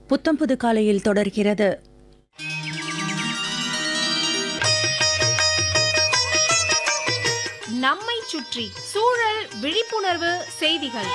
புத்தம்புது காலையில் தொடர்கிறது நம்மை சுற்றி சூழல் விழிப்புணர்வு செய்திகள்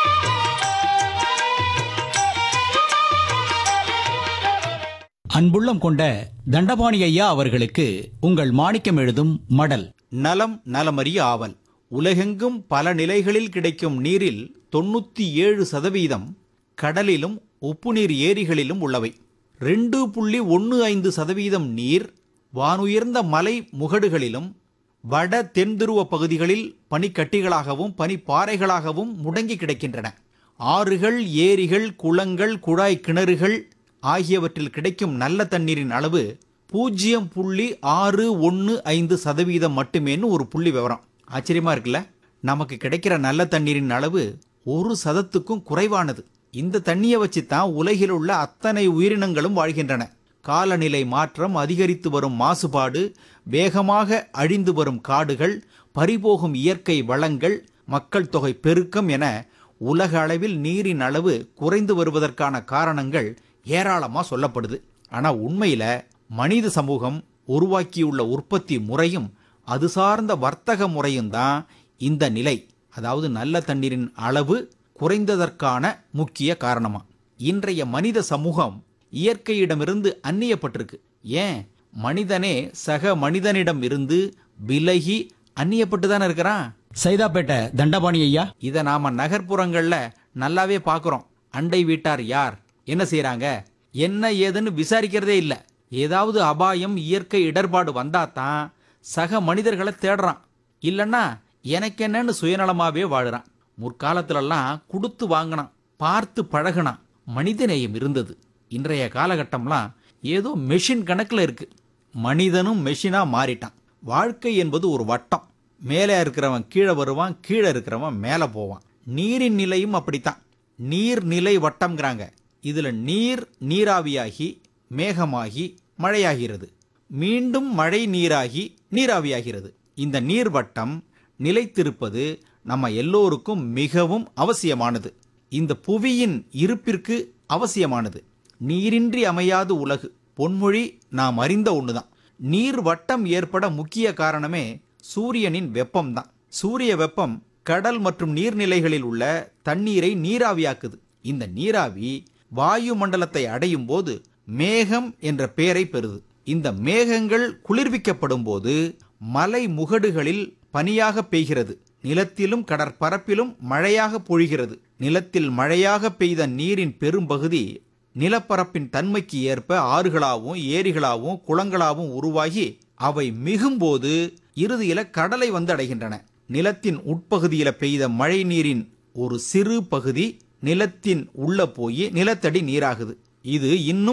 அன்புள்ளம் கொண்ட தண்டபாணி ஐயா அவர்களுக்கு உங்கள் மாணிக்கம் எழுதும் மடல் நலம் நலமறிய ஆவல் உலகெங்கும் பல நிலைகளில் கிடைக்கும் நீரில் தொண்ணூத்தி ஏழு சதவீதம் கடலிலும் உப்புநீர் ஏரிகளிலும் உள்ளவை ரெண்டு புள்ளி ஒன்று ஐந்து சதவீதம் நீர் வானுயர்ந்த மலை முகடுகளிலும் வட தென்துருவ பகுதிகளில் பனிக்கட்டிகளாகவும் பனிப்பாறைகளாகவும் முடங்கி கிடக்கின்றன ஆறுகள் ஏரிகள் குளங்கள் குழாய் கிணறுகள் ஆகியவற்றில் கிடைக்கும் நல்ல தண்ணீரின் அளவு பூஜ்ஜியம் புள்ளி ஆறு ஒன்று ஐந்து சதவீதம் மட்டுமேன்னு ஒரு புள்ளி விவரம் ஆச்சரியமா இருக்குல்ல நமக்கு கிடைக்கிற நல்ல தண்ணீரின் அளவு ஒரு சதத்துக்கும் குறைவானது இந்த தண்ணியை வச்சு தான் உலகில் உள்ள அத்தனை உயிரினங்களும் வாழ்கின்றன காலநிலை மாற்றம் அதிகரித்து வரும் மாசுபாடு வேகமாக அழிந்து வரும் காடுகள் பறிபோகும் இயற்கை வளங்கள் மக்கள் தொகை பெருக்கம் என உலக அளவில் நீரின் அளவு குறைந்து வருவதற்கான காரணங்கள் ஏராளமா சொல்லப்படுது ஆனா உண்மையில மனித சமூகம் உருவாக்கியுள்ள உற்பத்தி முறையும் அது சார்ந்த வர்த்தக முறையும் தான் இந்த நிலை அதாவது நல்ல தண்ணீரின் அளவு குறைந்ததற்கான முக்கிய காரணமா இன்றைய மனித சமூகம் இயற்கையிடமிருந்து அந்நியப்பட்டிருக்கு ஏன் மனிதனே சக மனிதனிடம் இருந்து விலகி அந்நியப்பட்டு தானே இருக்கிறான் சைதாப்பேட்டை தண்டபாணி ஐயா இதை நாம நகர்ப்புறங்கள்ல நல்லாவே பார்க்குறோம் அண்டை வீட்டார் யார் என்ன செய்றாங்க என்ன ஏதுன்னு விசாரிக்கிறதே இல்லை ஏதாவது அபாயம் இயற்கை இடர்பாடு வந்தா தான் சக மனிதர்களை தேடுறான் இல்லைன்னா எனக்கு என்னன்னு சுயநலமாவே வாழுறான் முற்காலத்துலலாம் கொடுத்து வாங்கினான் பார்த்து பழகுனான் மனிதநேயம் இருந்தது இன்றைய காலகட்டம்லாம் ஏதோ மெஷின் கணக்கில் இருக்கு மனிதனும் மெஷினா மாறிட்டான் வாழ்க்கை என்பது ஒரு வட்டம் மேலே இருக்கிறவன் கீழே வருவான் கீழே இருக்கிறவன் மேலே போவான் நீரின் நிலையும் அப்படித்தான் நீர்நிலை வட்டம்ங்கிறாங்க இதுல நீர் நீராவியாகி மேகமாகி மழையாகிறது மீண்டும் மழை நீராகி நீராவியாகிறது இந்த நீர் வட்டம் நிலைத்திருப்பது நம்ம எல்லோருக்கும் மிகவும் அவசியமானது இந்த புவியின் இருப்பிற்கு அவசியமானது நீரின்றி அமையாது உலகு பொன்மொழி நாம் அறிந்த ஒண்ணுதான் நீர் வட்டம் ஏற்பட முக்கிய காரணமே சூரியனின் வெப்பம்தான் சூரிய வெப்பம் கடல் மற்றும் நீர்நிலைகளில் உள்ள தண்ணீரை நீராவியாக்குது இந்த நீராவி வாயு மண்டலத்தை அடையும் போது மேகம் என்ற பெயரை பெறுது இந்த மேகங்கள் குளிர்விக்கப்படும் போது மலை முகடுகளில் பனியாக பெய்கிறது நிலத்திலும் கடற்பரப்பிலும் மழையாக பொழிகிறது நிலத்தில் மழையாக பெய்த நீரின் பெரும்பகுதி நிலப்பரப்பின் தன்மைக்கு ஏற்ப ஆறுகளாகவும் ஏரிகளாகவும் குளங்களாகவும் உருவாகி அவை மிகும்போது இறுதியில கடலை வந்து அடைகின்றன நிலத்தின் உட்பகுதியில பெய்த மழை நீரின் ஒரு சிறு பகுதி நிலத்தின் உள்ள போய் நிலத்தடி நீராகுது இது இன்னும்